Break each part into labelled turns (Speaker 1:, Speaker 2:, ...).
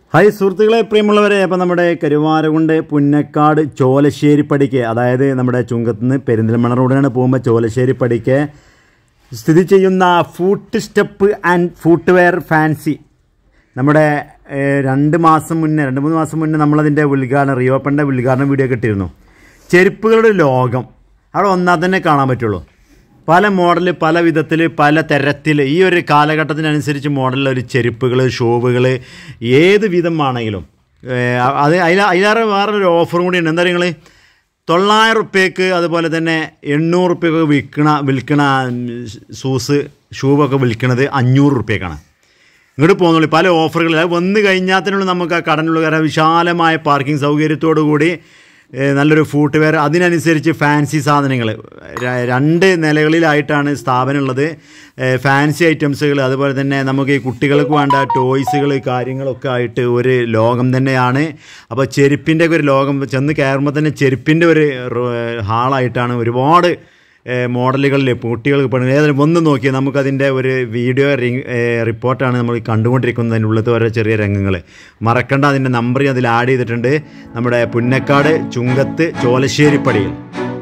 Speaker 1: hi സുഹൃത്തുക്കളെ പ്രിയമുള്ളവരെ അപ്പം നമ്മുടെ കരുവാരകുണ്ട് പുന്നക്കാട് ചോലശ്ശേരി പടിക്ക് അതായത് നമ്മുടെ ചുങ്കത്ത് നിന്ന് പെരിന്തൽമണ്ണ റോഡിനാണ് പോകുമ്പോൾ ചോലശ്ശേരി പടിക്ക് സ്ഥിതി ചെയ്യുന്ന footstep and footwear fancy നമ്മുടെ ഏഹ്, രണ്ട് മാസം മുന്നേ രണ്ട് മൂന്ന് മാസം മുന്നേ നമ്മളതിൻ്റെ ഉദ്ഘാടനം റിയോപ്പൻ്റെ ഉദ്ഘാടന വീഡിയോ കിട്ടിയിരുന്നു ചെരുപ്പുകളുടെ ലോകം അവിടെ ഒന്നാ തന്നെ കാണാൻ പറ്റുള്ളൂ പല മോഡൽ പല വിധത്തിൽ പല തരത്തിൽ ഈ ഒരു കാലഘട്ടത്തിനനുസരിച്ച് മോഡലിൽ ഒരു ചെരുപ്പുകൾ ഷൂവുകൾ ഏത് വിധമാണെങ്കിലും ഏഹ്, അത് അതിൽ അതിലേറെ വേറൊരു ഓഫറും കൂടിയുണ്ട് എന്താ നിങ്ങൾ തൊള്ളായിരം റുപ്യക്ക് അതുപോലെ തന്നെ എണ്ണൂറ് റുപ്യക്ക് വിൽക്കണ വിൽക്കണ ഷൂസ് ഷൂവൊക്കെ വിൽക്കണത് അഞ്ഞൂറ് റുപ്യക്കാണ് ഇങ്ങോട്ട് പോകുന്നുള്ളൂ പല ഓഫറുകൾ അത് വന്നു കഴിഞ്ഞാൽ തന്നെയുള്ള നമുക്ക് ആ കടനുള്ള കാരണം വിശാലമായ പാർക്കിംഗ് സൗകര്യത്തോടു കൂടി ഏഹ്, നല്ലൊരു ഫൂട്ട് വെയർ അതിനനുസരിച്ച് ഫാൻസി സാധനങ്ങൾ ര- രണ്ട് നിലകളിലായിട്ടാണ് സ്ഥാപനം ഉള്ളത് ഏഹ്, ഫാൻസി ഐറ്റംസുകൾ അതുപോലെ തന്നെ നമുക്ക് ഈ കുട്ടികൾക്ക് വേണ്ട ടോയ്സുകൾ കാര്യങ്ങളൊക്കെ ആയിട്ട് ഒരു ലോകം തന്നെയാണ് അപ്പോൾ ചെരുപ്പിൻ്റെ ഒക്കെ ഒരു ലോകം ചെന്ന് കയറുമ്പോൾ തന്നെ ചെരുപ്പിൻ്റെ ഒരു റോ- ഹാളായിട്ടാണ് ഒരുപാട് ഏഹ് മോഡലുകളിൽ കുട്ടികൾക്ക് പെണ്ണ് ഏതായാലും ഒന്ന് നോക്കി നമുക്കതിൻ്റെ ഒരു വീഡിയോ റി- ഏഹ് റിപ്പോർട്ടാണ് നമ്മൾ കണ്ടുകൊണ്ടിരിക്കുന്നത് അതിൻ്റെ ഉള്ളത്തെ ഓരോ ചെറിയ രംഗങ്ങൾ മറക്കണ്ട അതിൻ്റെ നമ്പർ അതിൽ ആഡ് ചെയ്തിട്ടുണ്ട് നമ്മുടെ പുന്നക്കാട് ചുങ്കത്ത് ചോലശ്ശേരിപ്പടിയിൽ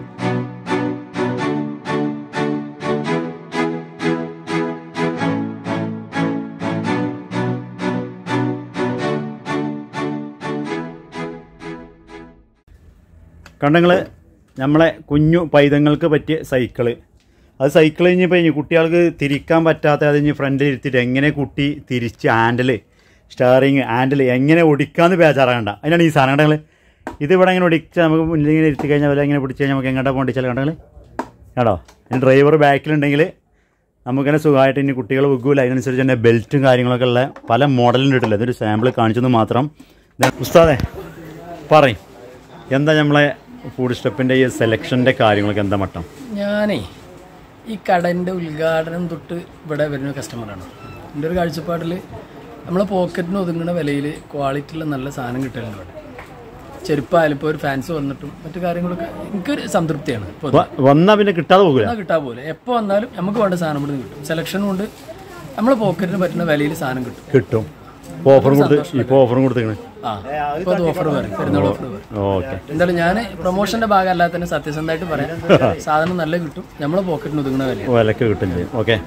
Speaker 1: കണ്ടങ്ങൾ നമ്മളെ കുഞ്ഞു പൈതങ്ങൾക്ക് പറ്റിയ സൈക്കിള് അത് സൈക്കിൾ കഴിഞ്ഞപ്പോൾ ഇനി കുട്ടികൾക്ക് തിരിക്കാൻ പറ്റാത്ത അത് ഇനി ഫ്രണ്ടിൽ ഇരുത്തിയിട്ട് എങ്ങനെ കുട്ടി തിരിച്ച് ഹാൻഡിൽ സ്റ്റാറിങ് ഹാൻഡിൽ എങ്ങനെ ഒടിക്കാന്ന് ബേജാറാകണ്ട അതിനാണ് ഈ സാധനം കണ്ടങ്ങൾ ഇത് ഇവിടെ ഇങ്ങനെ ഒടിച്ച് നമുക്ക് മുന്നിൽ ഇങ്ങനെ ഇരുത്തി കഴിഞ്ഞാൽ വല്ല ഇങ്ങനെ പിടിച്ച് കഴിഞ്ഞാൽ നമുക്ക് എങ്ങോട്ടാ പോകണ്ടിച്ചാൽ കണ്ടങ്ങൾ കേട്ടോ ഇനി ഡ്രൈവർ ബാക്കിലുണ്ടെങ്കിൽ നമുക്കിങ്ങനെ സുഖമായിട്ട് ഇനി കുട്ടികൾ വിൽക്കൂല അതിനനുസരിച്ച് തന്നെ ബെൽറ്റും കാര്യങ്ങളൊക്കെ ഉള്ള പല മോഡലിൻ്റെ ഇട്ടില്ല ഇതൊരു സാമ്പിൾ കാണിച്ചെന്ന് മാത്രം ദേ, ഉസ്താദേ പറയും എന്താ നമ്മളെ ഫുഡ് സ്റ്റെപ്പിൻ്റെ ഈ സെലക്ഷൻ്റെ കാര്യങ്ങളൊക്കെ എന്താ മട്ടം
Speaker 2: ഞാനേ ഈ കടൻ്റെ ഉദ്ഘാടനം തൊട്ട് ഇവിടെ വരുന്ന കസ്റ്റമറാണ് എൻ്റെ ഒരു കാഴ്ചപ്പാടിൽ നമ്മളെ പോക്കറ്റിന് ഒതുങ്ങുന്ന വിലയിൽ ക്വാളിറ്റിയുള്ള നല്ല സാധനം കിട്ടലുണ്ട് ഇവിടെ ചെരുപ്പായാലും ഇപ്പോൾ ഒരു ഫാൻസ് വന്നിട്ടും മറ്റു കാര്യങ്ങളൊക്കെ എനിക്കൊരു സംതൃപ്തിയാണ് ഇപ്പോൾ
Speaker 1: വ- വന്നാ പിന്നെ കിട്ടാതെ പോകില്ല
Speaker 2: എന്നാൽ കിട്ടാൻ പോലെ എപ്പോൾ വന്നാലും നമുക്ക് വേണ്ട സാധനം ഇവിടെ നിന്ന് കിട്ടും സെലക്ഷനും ഉണ്ട് നമ്മളെ പോക്കറ്റിന് പറ്റുന്ന വിലയിൽ സാധനം കിട്ടും
Speaker 1: കിട്ടും ഇപ്പോൾ ഓഫറും കൊടുത്ത് ഇപ്പോൾ ഓഫറും കൊടുത്തേക്കണേ
Speaker 2: ആ ഇപ്പോൾ അത് ഓഫർ വരും പെരുന്നാൾ ഓഫർ വരും
Speaker 1: ഓക്കെ
Speaker 2: എന്തായാലും ഞാൻ പ്രൊമോഷന്റെ ഭാഗമല്ലാതെ തന്നെ സത്യസന്ധമായിട്ട് പറയാം സാധനം നല്ല കിട്ടും നമ്മളെ പോക്കറ്റിന് ഒതുങ്ങുന്ന വില
Speaker 1: വിലക്ക് കിട്ടും ചെയ്യും ഓക്കെ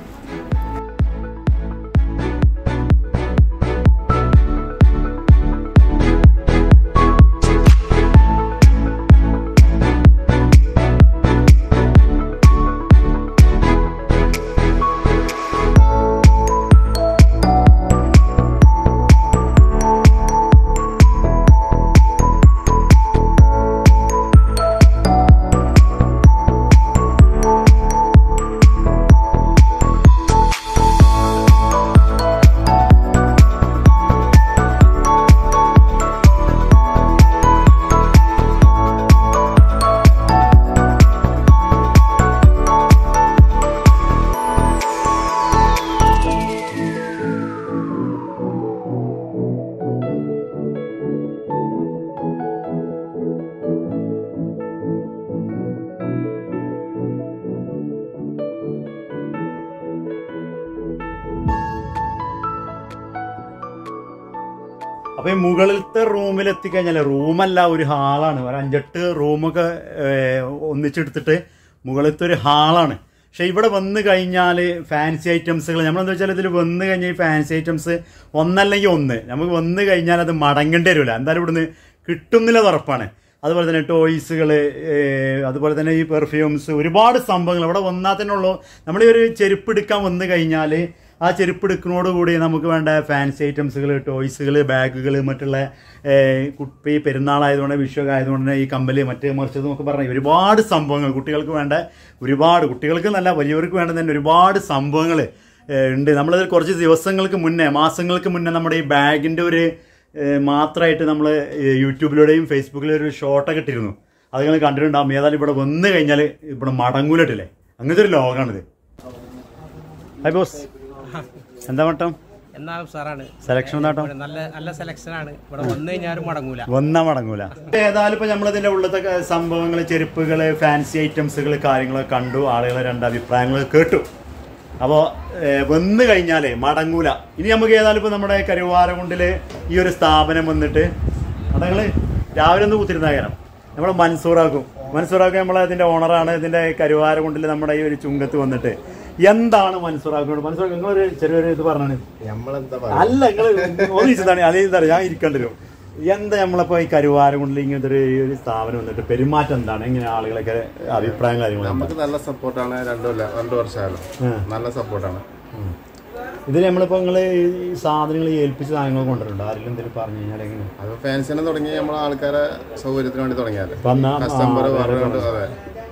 Speaker 1: അപ്പോൾ ഈ മുകളിലത്തെ റൂമിൽ എത്തിക്കഴിഞ്ഞാൽ റൂമല്ല ഒരു ഹാളാണ് ഒരു അഞ്ചെട്ട് റൂമൊക്കെ ഏഹ്, ഒന്നിച്ചെടുത്തിട്ട് മുകളിലത്തെ ഒരു ഹാളാണ് പക്ഷെ ഇവിടെ വന്നു കഴിഞ്ഞാൽ ഫാൻസി ഐറ്റംസുകൾ നമ്മളെന്താ വെച്ചാൽ ഇതിൽ വന്നു കഴിഞ്ഞാൽ ഈ ഫാൻസി ഐറ്റംസ് ഒന്നല്ലെങ്കിൽ ഒന്ന് നമുക്ക് വന്നു കഴിഞ്ഞാൽ അത് മടങ്ങേണ്ടി വരില്ല എന്തായാലും ഇവിടുന്ന് കിട്ടുന്നില്ല ഉറപ്പാണ് അതുപോലെ തന്നെ ടോയ്സുകൾ അതുപോലെ തന്നെ ഈ പെർഫ്യൂംസ് ഒരുപാട് സംഭവങ്ങൾ ഇവിടെ വന്നാൽ തന്നെ ഉള്ളൂ നമ്മൾ ഈ ഒരു ചെരുപ്പ് എടുക്കാൻ വന്നു കഴിഞ്ഞാൽ ആ ചെരുപ്പ് എടുക്കുന്നതോടുകൂടി നമുക്ക് വേണ്ട ഫാൻസി ഐറ്റംസുകൾ ടോയ്സുകൾ ബാഗുകൾ മറ്റുള്ള ഏഹ്, കുപ്പി പെരുന്നാളായതുകൊണ്ട് വിഷുവൊക്കെ ആയതുകൊണ്ട് തന്നെ ഈ കമ്പല് മറ്റേ മറിച്ചത് എന്നൊക്കെ പറഞ്ഞ ഒരുപാട് സംഭവങ്ങൾ കുട്ടികൾക്ക് വേണ്ട ഒരുപാട് കുട്ടികൾക്ക് നല്ല വലിയവർക്ക് വേണ്ട തന്നെ ഒരുപാട് സംഭവങ്ങൾ ഉണ്ട് നമ്മളത് കുറച്ച് ദിവസങ്ങൾക്ക് മുന്നേ മാസങ്ങൾക്ക് മുന്നേ നമ്മുടെ ഈ ബാഗിൻ്റെ ഒരു ഏഹ്, മാത്രമായിട്ട് നമ്മൾ യൂട്യൂബിലൂടെയും ഫേസ്ബുക്കിലും ഒരു ഷോട്ടൊക്കെ ഇട്ടിരുന്നു അത് നിങ്ങൾ കണ്ടിട്ടുണ്ടാകും ഏതായാലും ഇവിടെ വന്നു കഴിഞ്ഞാൽ ഇവിടെ മടങ്ങൂലിട്ടില്ലേ അങ്ങനത്തെ ഒരു ലോകമാണിത് ഹായ് ബോസ് എന്താ മട്ടം
Speaker 3: എന്നാലും സാറാണ്
Speaker 1: സെലക്ഷൻ എന്താട്ടോ
Speaker 3: ഇവിടെ നല്ല നല്ല സെലക്ഷൻ ആണ് ഇവിടെ വന്നു കഴിഞ്ഞാലും മടങ്ങൂല
Speaker 1: വന്നാ മടങ്ങൂല ഏതായാലും ഇപ്പൊ നമ്മളതിന്റെ ഉള്ളത്തെ സംഭവങ്ങൾ ചെരുപ്പുകള് ഫാൻസി ഐറ്റംസുകൾ കാര്യങ്ങളൊക്കെ കണ്ടു ആളുകളെ രണ്ട് അഭിപ്രായങ്ങൾ കേട്ടു അപ്പോൾ വന്നു കഴിഞ്ഞാലേ മടങ്ങൂല ഇനി നമുക്ക് ഏതായാലും ഇപ്പോൾ നമ്മുടെ കരുവാരകുണ്ടിൽ ഈ ഒരു സ്ഥാപനം വന്നിട്ട് അത് ഞങ്ങൾ രാവിലെ ഒന്ന് കുത്തിരുന്ന കാരണം നമ്മളെ മൻസൂറാക്കും മൻസൂറാക്കും നമ്മളെ ഇതിൻ്റെ ഓണറാണ് ഇതിൻ്റെ കരുവാരകുണ്ടിൽ നമ്മുടെ ഈ ഒരു ചുങ്കത്ത് വന്നിട്ട് എന്താണ് മൻസൂറാക്കുന്നത് മൻസൂർ നിങ്ങളൊരു ചെറിയൊരു ഇത് പറഞ്ഞാണ്
Speaker 4: നമ്മളെന്താ
Speaker 1: അല്ല നിങ്ങൾ ഒന്നിച്ചതാണ് അതേ ഇതാണ് ഞാൻ ഇരിക്കണ്ടല്ലോ എന്താ നമ്മളിപ്പോ ഈ കരുവാരകുണ്ടിൽ ഇങ്ങനത്തെ ഒരു ഈ ഒരു സ്ഥാപനം വന്നിട്ട് പെരുമാറ്റം എന്താണ് എങ്ങനെ ആളുകളൊക്കെ അഭിപ്രായം കാര്യങ്ങളും
Speaker 4: നമുക്ക് നല്ല സപ്പോർട്ടാണ് രണ്ടു കൊല്ലം രണ്ടു വർഷമായാലും നല്ല സപ്പോർട്ടാണ്
Speaker 1: ഇതിൽ നമ്മളിപ്പോ നിങ്ങള് ഈ സാധനങ്ങൾ ഏൽപ്പിച്ച സാധനങ്ങൾ കൊണ്ടുവരുന്നുണ്ട് ആരെങ്കിലും എന്തെങ്കിലും പറഞ്ഞു കഴിഞ്ഞാൽ എങ്ങനെ
Speaker 4: അത് ഫാൻസിനെ തുടങ്ങി നമ്മൾ ആൾക്കാരെ സൗകര്യത്തിന് വേണ്ടി തുടങ്ങിയാല്
Speaker 1: ഇപ്പൊ എന്നാ
Speaker 4: കസ്റ്റമർ പറഞ്ഞുകൊണ്ട് അതെ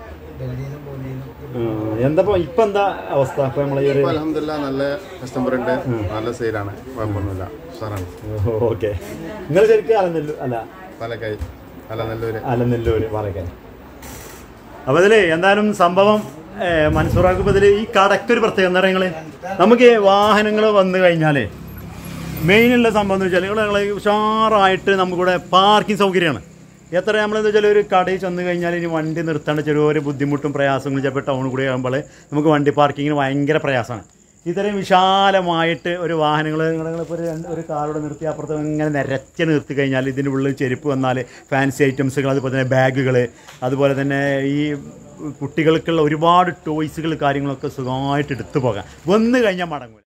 Speaker 1: എന്താ ഇപ്പൊ എന്താ അവസ്ഥ ഇപ്പൊ നമ്മളെ ഈ ഒരു
Speaker 4: ഇപ്പൊ അലഹമില്ല നല്ല കസ്റ്റമർ ഉണ്ട് നല്ല സെയിലാണ് കുഴപ്പമൊന്നുമില്ല സാറാണ്
Speaker 1: ഓക്കെ നിങ്ങൾ ശരിക്കും അലനെല്ലൂർ അല്ല
Speaker 4: പാലക്കായി അല്ല നല്ലൊരു
Speaker 1: അലനെല്ലൂര് പറയക്കാൻ അപ്പൊ ഇതില് എന്തായാലും സംഭവം മനസ്സൂറാക്കുമ്പോൾ ഇതിൽ ഈ കടക്കൊരു പ്രത്യേകത എന്താ പറയുക നമുക്ക് വാഹനങ്ങൾ വന്നു കഴിഞ്ഞാലേ മെയിനുള്ള സംഭവം എന്ന് വെച്ചാൽ ഇവിടെ ഞങ്ങൾ ഉഷാറായിട്ട് നമുക്കിവിടെ പാർക്കിംഗ് സൗകര്യമാണ് എത്ര നമ്മളെന്ന് വെച്ചാൽ ഒരു കടയിൽ ചെന്ന് കഴിഞ്ഞാൽ ഇനി വണ്ടി നിർത്തേണ്ട ചെറിയൊരു ബുദ്ധിമുട്ടും പ്രയാസങ്ങളും ചിലപ്പോൾ ടൗണിൽ കൂടി ആകുമ്പോൾ നമുക്ക് വണ്ടി പാർക്കിങ്ങിന് ഭയങ്കര പ്രയാസമാണ് ഇത്രയും വിശാലമായിട്ട് ഒരു വാഹനങ്ങൾ നിങ്ങളിപ്പോൾ ഒരു രണ്ട് ഒരു കാറോടെ നിർത്തി അപ്പുറത്ത് ഇങ്ങനെ നിരത്തി നിർത്തി കഴിഞ്ഞാൽ ഇതിൻ്റെ ഉള്ളിൽ ചെരുപ്പ് വന്നാൽ ഫാൻസി ഐറ്റംസുകൾ അതുപോലെ തന്നെ ബാഗുകൾ അതുപോലെ തന്നെ ഈ കുട്ടികൾക്കുള്ള ഒരുപാട് ടോയ്സുകൾ കാര്യങ്ങളൊക്കെ സുഖമായിട്ട് എടുത്തു പോകാം വന്നു കഴിഞ്ഞാൽ മടങ്ങൂല